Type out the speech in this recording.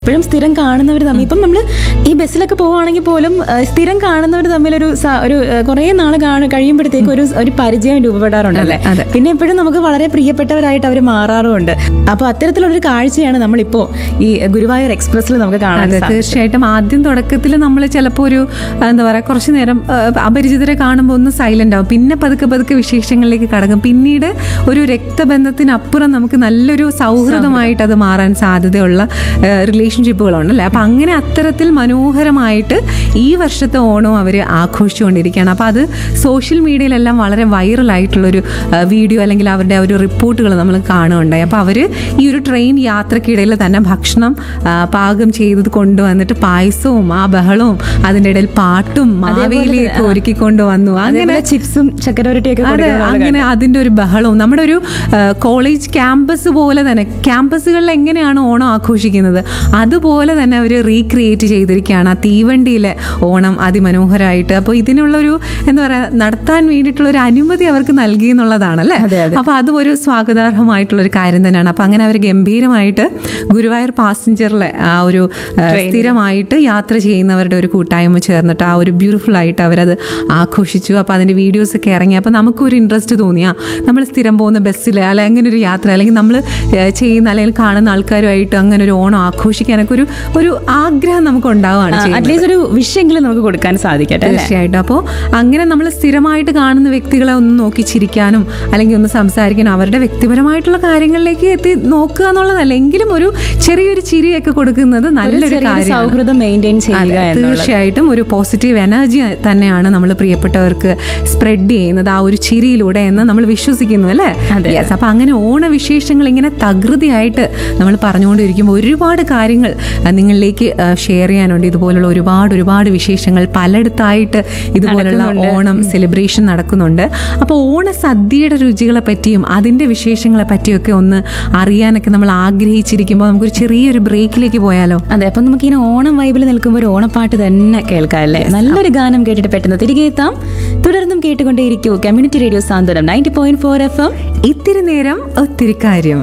ഇപ്പോഴും സ്ഥിരം കാണുന്നവർ തമ്മിൽ ഇപ്പം നമ്മൾ ഈ ബസ്സിലൊക്കെ പോവുകയാണെങ്കിൽ പോലും ആ, സ്ഥിരം കാണുന്നവർ തമ്മിൽ ഒരു സ- ഒരു കുറേ നാൾ കാണും കഴിയുമ്പോഴത്തേക്ക് ഒരു ഒരു പരിചയം രൂപപ്പെടാറുണ്ടല്ലേ അതെ, അതെ. പിന്നെ എപ്പോഴും നമുക്ക് വളരെ പ്രിയപ്പെട്ടവരായിട്ട് അവർ മാറാറുമുണ്ട് അപ്പൊ അത്തരത്തിലുള്ളൊരു കാഴ്ചയാണ് നമ്മളിപ്പോ ഈ ഗുരുവായൂർ എക്സ്പ്രസ്സിൽ നമുക്ക് കാണാൻ അതെ സാധിച്ചത്. തീർച്ചയായിട്ടും ആദ്യം തുടക്കത്തിൽ നമ്മൾ ചിലപ്പോൾ ഒരു ആ, എന്താ പറയുക കുറച്ച് നേരം ആ, അപരിചിതരെ കാണുമ്പോൾ ഒന്ന് സൈലന്റ് ആവും പിന്നെ പതുക്കെ പതുക്കെ വിശേഷങ്ങളിലേക്ക് കടക്കും പിന്നീട് ഒരു രക്തബന്ധത്തിനപ്പുറം നമുക്ക് നല്ലൊരു സൗഹൃദമായിട്ട് അത് മാറാൻ സാധ്യതയുള്ള റിലേഷൻഷിപ്പുകളുണ്ട് അല്ലേ അപ്പം അങ്ങനെ അത്തരത്തിൽ മനോഹരമായിട്ട് ഈ വർഷത്തെ ഓണം അവർ ആഘോഷിച്ചുകൊണ്ടിരിക്കുകയാണ് അപ്പോൾ അത് സോഷ്യൽ മീഡിയയിലെല്ലാം വളരെ വൈറലായിട്ടുള്ളൊരു വീഡിയോ അല്ലെങ്കിൽ അവരുടെ ആ ഒരു റിപ്പോർട്ടുകൾ നമ്മൾ കാണുകയുണ്ടായി അപ്പോൾ അവർ ഈ ഒരു ട്രെയിൻ യാത്രക്കിടയിൽ തന്നെ ഭക്ഷണം ആ, പാകം ചെയ്തത് കൊണ്ടുവന്നിട്ട് പായസവും ആ ബഹളവും അതിൻ്റെ ഇടയിൽ പാട്ടും മാവേലിയൊക്കെ ഒരുക്കി കൊണ്ടുവന്നു അങ്ങനെ അതേപോലെ ചിപ്സും ചക്കരവരട്ടിയൊക്കെ അതെ കൊടുക്കുന്ന ആളുകൾ. അങ്ങനെ അതിന്റെ ഒരു ബഹളവും നമ്മുടെ ഒരു ആ, കോളേജ് ക്യാമ്പസ് പോലെ തന്നെ ക്യാമ്പസുകളിൽ എങ്ങനെയാണ് ഓണം ആഘോഷിക്കുന്നത് അതുപോലെ തന്നെ അവർ റീക്രിയേറ്റ് ചെയ്തിരിക്കുകയാണ് ആ തീവണ്ടിയിലെ ഓണം അതിമനോഹരമായിട്ട് അപ്പോൾ ഇതിനുള്ളൊരു എന്താ പറയുക നടത്താൻ വേണ്ടിയിട്ടുള്ള ഒരു അനുമതി അവർക്ക് നൽകി എന്നുള്ളതാണ് അല്ലേ അതെ, അതെ. അപ്പോൾ അതും ഒരു സ്വാഗതാർഹമായിട്ടുള്ള ഒരു കാര്യം തന്നെയാണ് അപ്പോൾ അങ്ങനെ അവർ ഗംഭീരമായിട്ട് ഗുരുവായൂർ പാസഞ്ചറിലെ ആ ഒരു ആ, സ്ഥിരമായിട്ട് യാത്ര ചെയ്യുന്നവരുടെ ഒരു കൂട്ടായ്മ ചേർന്നിട്ട് ആ ഒരു ബ്യൂട്ടിഫുൾ ആയിട്ട് അവരത് ആഘോഷിച്ചു അപ്പോൾ അതിൻ്റെ വീഡിയോസ് ഒക്കെ ഇറങ്ങി അപ്പോൾ നമുക്കൊരു ഇൻട്രസ്റ്റ് തോന്നിയാ നമ്മൾ സ്ഥിരം പോകുന്ന ബസ്സിൽ അല്ലെങ്കിൽ അങ്ങനെ ഒരു യാത്ര അല്ലെങ്കിൽ നമ്മൾ ചെയ്യുന്ന അല്ലെങ്കിൽ കാണുന്ന ആൾക്കാരുമായിട്ട് അങ്ങനെ ഒരു ഓണം ആഘോഷിക്കാനൊക്കെ ഒരു ഒരു ആഗ്രഹം നമുക്ക് ഉണ്ടാവുകയാണ് ചെയ്യുന്നത് അറ്റ്ലീസ്റ്റ് ഒരു വിഷയെങ്കിലും നമുക്ക് കൊടുക്കാൻ സാധിക്കട്ടെ അല്ലേ തീർച്ചയായിട്ടും അപ്പോൾ അങ്ങനെ നമ്മൾ സ്ഥിരമായിട്ട് കാണുന്ന വ്യക്തികളെ ഒന്ന് നോക്കി ചിരിക്കാനും അല്ലെങ്കിൽ ഒന്ന് സംസാരിക്കാനും അവരുടെ വ്യക്തിപരമായിട്ടുള്ള കാര്യങ്ങളിലേക്ക് എത്തി നോക്കുക എന്നുള്ളതല്ല എങ്കിലും ഒരു ചെറിയൊരു ചിരിയൊക്കെ കൊടുക്കുന്നത് ഒരു നല്ലൊരു ചെറിയൊരു കാര്യമാണ് സൗഹൃദം മെയിൻറ്റെയിൻ ചെയ്യുക അതെ, എന്നുള്ളത് തീർച്ചയായിട്ടും ഒരു പോസിറ്റീവ് എനർജി തന്നെയാണ് നമ്മൾ പ്രിയപ്പെട്ടവർക്ക് സ്പ്രെഡ് ചെയ്യുന്നത് ആ ഒരു ചിരിയിലൂടെ എന്ന് നമ്മൾ വിശ്വസിക്കുന്നു അല്ലേ അതെ. യെസ് അപ്പൊ അങ്ങനെ ഓണവിശേഷങ്ങൾ ഇങ്ങനെ തകൃതിയായിട്ട് നമ്മൾ പറഞ്ഞുകൊണ്ടിരിക്കുമ്പോൾ ഒരുപാട് കാര്യങ്ങൾ ആ, നിങ്ങളിലേക്ക് ഷെയർ ചെയ്യാനുണ്ട് ഇതുപോലുള്ള ഒരുപാട് ഒരുപാട് വിശേഷങ്ങൾ പലയിടത്തായിട്ട് ഇതുപോലുള്ള ഓണം സെലിബ്രേഷൻ നടക്കുന്നുണ്ട് അപ്പോൾ ഓണ സദ്യയുടെ രുചികളെ പറ്റിയും അതിന്റെ വിശേഷങ്ങളെ പറ്റിയൊക്കെ ഒന്ന് അറിയാനൊക്കെ നമ്മൾ ആഗ്രഹിച്ചിരിക്കുമ്പോൾ നമുക്കൊരു ചെറിയൊരു ബ്രേക്കിലേക്ക് പോയാലോ അതെ അപ്പൊ നമുക്ക് ഇങ്ങനെ ഓണം വൈബിൽ നിൽക്കുമ്പോൾ ഒരു ഓണപ്പാട്ട് തന്നെ കേൾക്കാം അല്ലേ നല്ലൊരു ഗാനം കേട്ടിട്ട് പെട്ടെന്ന് തിരികെ എത്താം തുടർന്നും കേട്ടുകൊണ്ടേയിരിക്കൂ community radio Santhwanam ninety point four F M ഇത്തിരി നേരം ഒത്തിരി കാര്യം